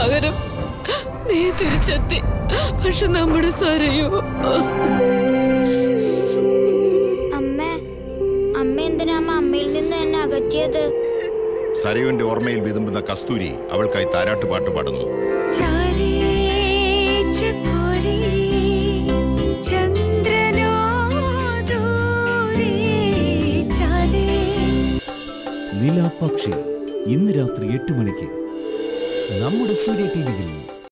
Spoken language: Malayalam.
പകരം നീ തിരിച്ചെത്തി പക്ഷെ നമ്മുടെ സരയോ അമ്മേ അമ്മ എന്തിനാ അമ്മ അമ്മയിൽ നിന്ന് എന്നെ അകറ്റിയത് സരയുവിന്റെ ഓർമ്മയിൽ വിതുമ്പുന്ന കസ്തൂരി അവൾക്കായി താരാട്ട് പാട്ട് പാടുന്നു ചാരേ ചക്കോരേ ചന്ദ്രനോ ദൂരേ ചാരേ നിലാപക്ഷി ഇന്ന് രാത്രി എട്ട് മണിക്ക് നമ്മുടെ സൂര്യ ടി വിയിൽ